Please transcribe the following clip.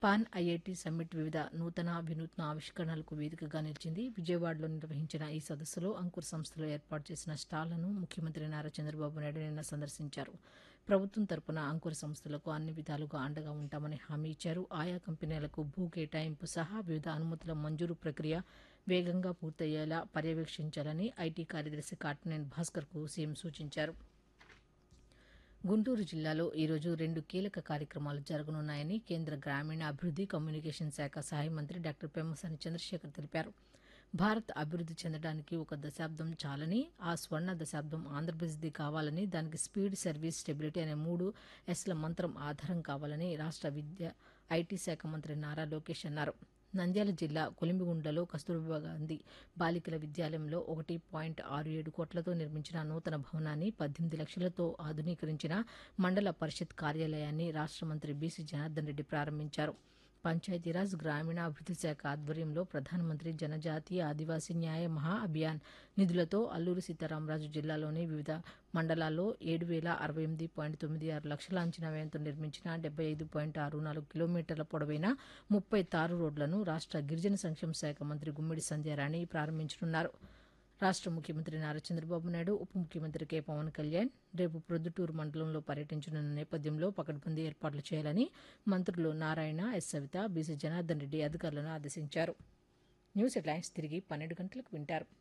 pan IIT summit వివిధ నూతన వినూత్న ఆవిష్కరణలకు వేదికగా నిలిచింది విజయవాడలో నిర్వహించిన ఈ సదస్సులో అంకుర్ సంస్థలో ఏర్పాటు చేసిన స్టాళ్లను ముఖ్యమంత్రి నారా చంద్రబాబు నాయుడు నిన్న సందర్శించారు ప్రభుత్వం తరపున అంకుర సంస్థలకు అన్ని విధాలుగా అండగా ఉంటామని హామీ ఇచ్చారు ఆయా కంపెనీలకు భూ కేటాయింపు సహా వివిధ అనుమతుల మంజూరు ప్రక్రియ వేగంగా పూర్తయ్యేలా పర్యవేక్షించాలని ఐటీ కార్యదర్శి కాటనేని భాస్కర్కు సీఎం సూచించారు గుంటూరు జిల్లాలో ఈరోజు రెండు కీలక కార్యక్రమాలు జరగనున్నాయని కేంద్ర గ్రామీణ అభివృద్ది కమ్యూనికేషన్ శాఖ సహాయ మంత్రి డాక్టర్ పెమ్మసాని చంద్రశేఖర్ తెలిపారు భారత్ అభివృద్ది చెందడానికి ఒక దశాబ్దం చాలని ఆ స్వర్ణ దశాబ్దం ఆంధ్రప్రదేశ్ది కావాలని దానికి స్పీడ్ సర్వీస్ స్టెబిలిటీ అనే మూడు ఎస్ల మంత్రం ఆధారం కావాలని రాష్ట విద్య ఐటీ శాఖ మంత్రి నారా లోకేష్ అన్నారు నంద్యాల జిల్లా కొలిమిగుండ్లలో కస్తూర్బా గాంధీ బాలికల విద్యాలయంలో ఒకటి పాయింట్ ఆరు ఏడు కోట్లతో నిర్మించిన నూతన భవనాన్ని పద్దెనిమిది లక్షలతో ఆధునీకరించిన మండల పరిషత్ కార్యాలయాన్ని రాష్ట మంత్రి బీసీ జనార్దన్ రెడ్డి ప్రారంభించారు పంచాయతీరాజ్ గ్రామీణాభివృద్ది శాఖ ఆధ్వర్యంలో ప్రధానమంత్రి జనజాతీయ ఆదివాసీ న్యాయ మహా అభియాన్ నిధులతో అల్లూరు సీతారామరాజు జిల్లాలోని వివిధ మండలాల్లో ఏడు వేల అరవై ఎనిమిది పాయింట్ తొమ్మిది ఆరు లక్షల అంచనా వ్యయంతో నిర్మించిన డెబ్బై ఐదు పాయింట్ ఆరు నాలుగు కిలోమీటర్ల పొడవైన ముప్పై తారు రోడ్లను రాష్ట గిరిజన సంక్షేమ శాఖ మంత్రి గుమ్మిడి సంధ్యారాణి ప్రారంభించనున్నారు రాష్ట ముఖ్యమంత్రి నారా చంద్రబాబు నాయుడు ఉప ముఖ్యమంత్రి కె పవన్ కళ్యాణ్ రేపు ప్రొద్దుటూరు మండలంలో పర్యటించనున్న నేపథ్యంలో పకడ్బందీ ఏర్పాట్లు చేయాలని మంత్రులు నారాయణ ఎస్ సవిత బీసీ జనార్దన్ రెడ్డి అధికారులను ఆదేశించారు న్యూస్ హెడ్లైన్స్ తిరిగి పన్నెండు గంటలకు వింటారు